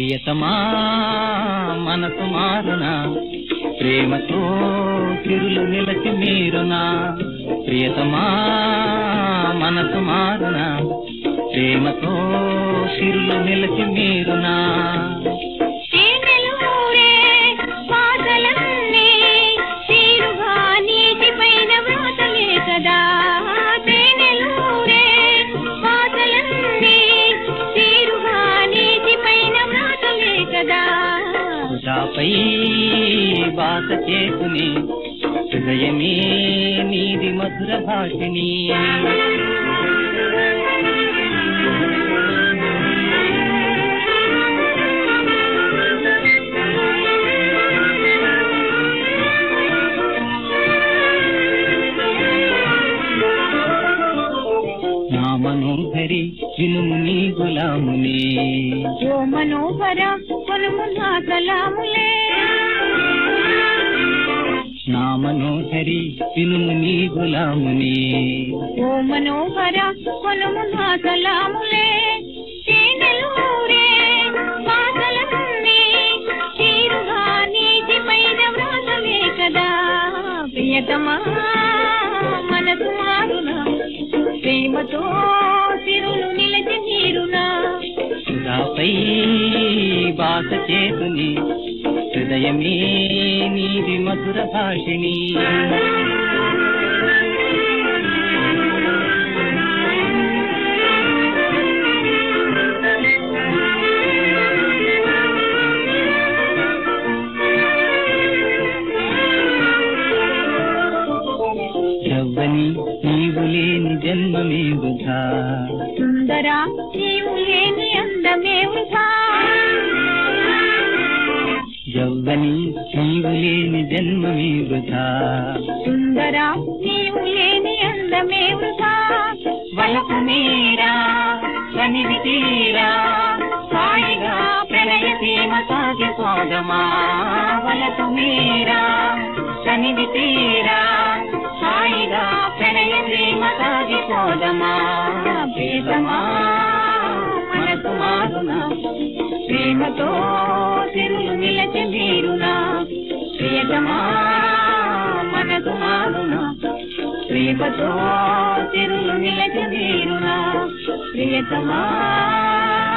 ప్రియతమా మనసు మారునా ప్రేమతో తిరులు నిలచి మీరునా ప్రియతమా మనసు మారునా ప్రేమతో సిరులు నిలచి మీరునా తేనెలూరే పాటలన్నీ తీరుగా నీటిపైన వ్రాతలే కదా తేనెలూరే పాటలన్నీ తీరుగా నీటిపైన వ్రాతలే కదా హృదాపై బాస చేసుని హృదయమే నీది మధుర భాషిని నా మనోహరి వినుము నీ గులాముని ఓ మనోహర కొనుము నా కలాములే నా మనోహరి వినుము నీ గులాముని ఓ మనోహర కొనుము నా కలాములే తేనెలూరే పాటలన్నీ తీరుగా నీటిపైన వ్రాతలే కదా ప్రియతమా మనసు మారునా ప్రేమతో తిరులు నిలచి నీరునా హృదాపై బాస చేసుని హృదయమే నీది మధుర భాషిని యవ్వని నీవు లేని జన్మమే వృధా సుందర నీవు లేని అందమే వృధా యవ్వని నీవు లేని జన్మమే వృధా సుందర నీవు లేని అందమే వృధా వలపు మీరా కనివి తీరా హాయిగా ప్రణయ సీమ సాగి సోదమా వలపు మీరా కనివి తీరా హాయిగా ప్రణయ సీమ సాగి సోదమా ప్రియతమా మనసు మారునా ప్రేమతో తిరులు నిలచి మీరునా ప్రియతమా మనసు మారునా ప్రేమతో తిరులు నిలచి మీరునా ప్రియతమా